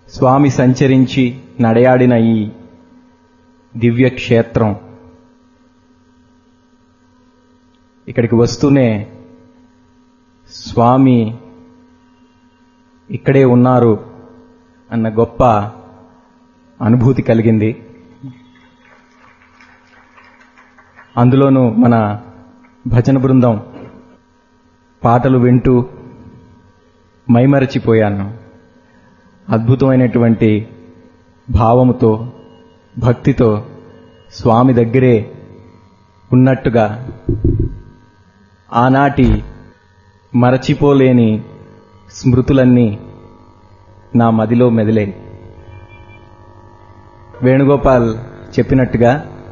స్వామి సంచరించి నడయాడిన ఈ దివ్య క్షేత్రం ఇక్కడికి వస్తూనే స్వామి ఇక్కడే ఉన్నారు అన్న గొప్ప అనుభూతి కలిగింది అందులోనూ మన భజన బృందం పాటలు వింటూ మైమరచిపోయాను అద్భుతమైనటువంటి భావముతో భక్తితో స్వామి దగ్గరే ఉన్నట్టుగా ఆనాటి మరచిపోలేని స్మృతులన్నీ నా మదిలో మెదిలే వేణుగోపాల్ చెప్పినట్టుగా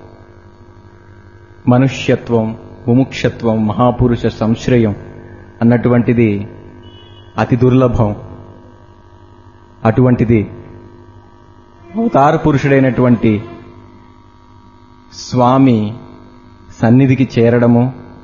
మనుష్యత్వం ముముక్షత్వం మహాపురుష సంశ్రయం అన్నటువంటిది అతి దుర్లభం అటువంటిది అవతార పురుషుడైనటువంటి స్వామి సన్నిధికి చేరడము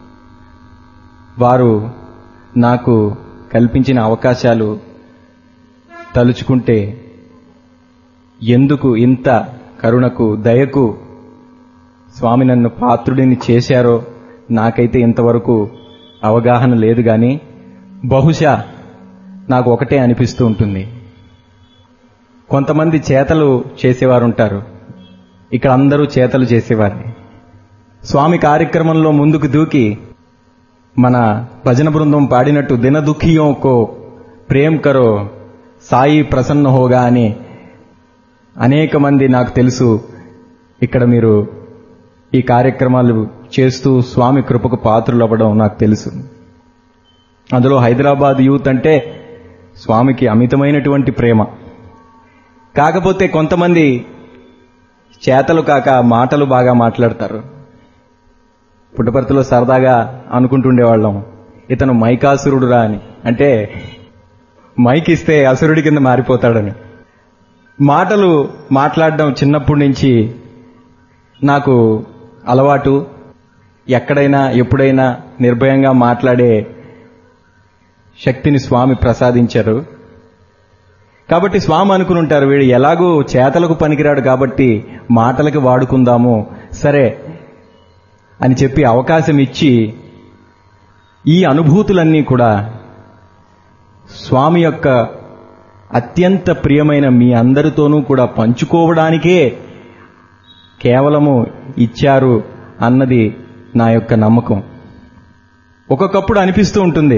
వారు నాకు కల్పించిన అవకాశాలు తలుచుకుంటే ఎందుకు ఇంత కరుణకు దయకు స్వామి నన్ను పాత్రుడిని చేశారో నాకైతే ఇంతవరకు అవగాహన లేదు గాని బహుశా నాకు ఒకటే అనిపిస్తూ ఉంటుంది కొంతమంది చేతలు చేసేవారు ఉంటారు ఇక్కడ అందరూ చేతలు చేసేవారు స్వామి కార్యక్రమంలో ముందుకు దూకి మన భజన బృందం పాడినట్టు దిన దుఃఖియోం కో ప్రేమ్ కరో సాయి ప్రసన్న హోగా అని అనేక మంది నాకు తెలుసు ఇక్కడ మీరు ఈ కార్యక్రమాలు చేస్తూ స్వామి కృపకు పాత్రలు అవ్వడం నాకు తెలుసు అందులో హైదరాబాద్ యూత్ అంటే స్వామికి అమితమైనటువంటి ప్రేమ కాకపోతే కొంతమంది చేతలు కాక మాటలు బాగా మాట్లాడతారు పుట్టపర్తిలో సరదాగా అనుకుంటుండేవాళ్ళం ఇతను మైకాసురుడురా అని అంటే మైక్ ఇస్తే అసురుడి కింద మారిపోతాడని మాటలు మాట్లాడడం చిన్నప్పటి నుంచి నాకు అలవాటు ఎక్కడైనా ఎప్పుడైనా నిర్భయంగా మాట్లాడే శక్తిని స్వామి ప్రసాదించారు కాబట్టి స్వామి అనుకుని ఉంటారు వీడు ఎలాగూ చేతలకు పనికిరాడు కాబట్టి మాటలకి వాడుకుందాము సరే అని చెప్పి అవకాశం ఇచ్చి ఈ అనుభూతులన్నీ కూడా స్వామి యొక్క అత్యంత ప్రియమైన మీ అందరితోనూ కూడా పంచుకోవడానికే కేవలము ఇచ్చారు అన్నది నా యొక్క నమ్మకం ఒక్కొక్కప్పుడు అనిపిస్తూ ఉంటుంది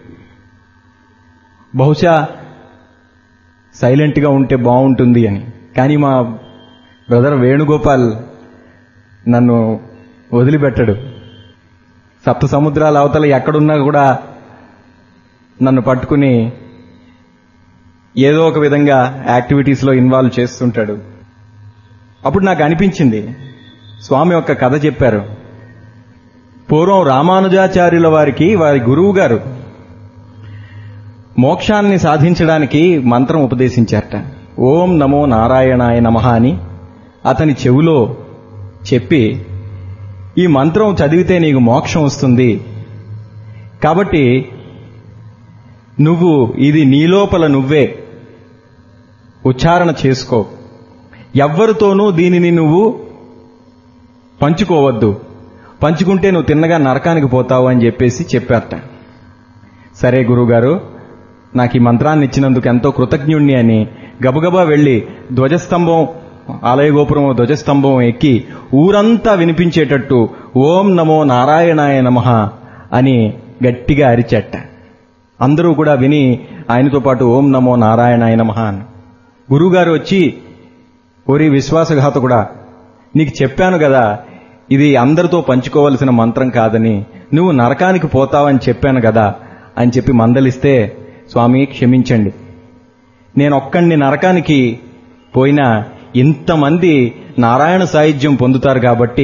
బహుశా సైలెంట్గా ఉంటే బాగుంటుంది అని కానీ మా బ్రదర్ వేణుగోపాల్ నన్ను వదిలిపెట్టడు సప్త సముద్రాల అవతల ఎక్కడున్నా కూడా నన్ను పట్టుకుని ఏదో ఒక విధంగా యాక్టివిటీస్లో ఇన్వాల్వ్ చేస్తుంటాడు అప్పుడు నాకు అనిపించింది స్వామి యొక్క కథ చెప్పారు పూర్వం రామానుజాచార్యుల వారికి వారి గురువు గారు మోక్షాన్ని సాధించడానికి మంత్రం ఉపదేశించారట ఓం నమో నారాయణాయ నమ అని అతని చెవులో చెప్పి ఈ మంత్రం చదివితే నీకు మోక్షం వస్తుంది కాబట్టి నువ్వు ఇది నీలోపల నువ్వే ఉచ్చారణ చేసుకో ఎవ్వరితోనూ దీనిని నువ్వు పంచుకోవద్దు పంచుకుంటే నువ్వు తిన్నగా నరకానికి పోతావు అని చెప్పేసి చెప్పారట సరే గురువుగారు నాకు ఈ మంత్రాన్ని ఇచ్చినందుకు ఎంతో కృతజ్ఞుణ్ణి అని గబగబా వెళ్లి ధ్వజస్తంభం ఆలయ గోపురం ధ్వజస్తంభం ఎక్కి ఊరంతా వినిపించేటట్టు ఓం నమో నారాయణాయ నమః అని గట్టిగా అరిచట అందరూ కూడా విని ఆయనతో పాటు ఓం నమో నారాయణాయ నమః అని గురువుగారు వచ్చి ఓరి విశ్వాసఘాతకుడా నీకు చెప్పాను కదా ఇది అందరితో పంచుకోవలసిన మంత్రం కాదని నువ్వు నరకానికి పోతావని చెప్పాను కదా అని చెప్పి మందలిస్తే స్వామి క్షమించండి నేను ఒక్కడిని నరకానికి పోయినా ఇంతమంది నారాయణ సాహిత్యం పొందుతారు కాబట్టి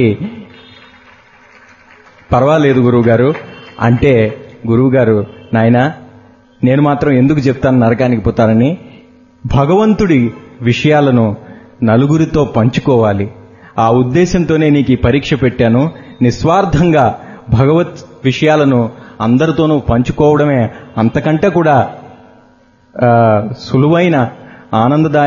పర్వాలేదు గురువుగారు అంటే గురువుగారు నాయనా నేను మాత్రం ఎందుకు చెప్తాను నరకానికి పోతానని భగవంతుడి విషయాలను నలుగురితో పంచుకోవాలి ఆ ఉద్దేశంతోనే నీకు ఈ పరీక్ష పెట్టాను నిస్వార్థంగా భగవత్ విషయాలను అందరితోనూ పంచుకోవడమే అంతకంటే కూడా ఆ, సులువైన ఆనందదాయ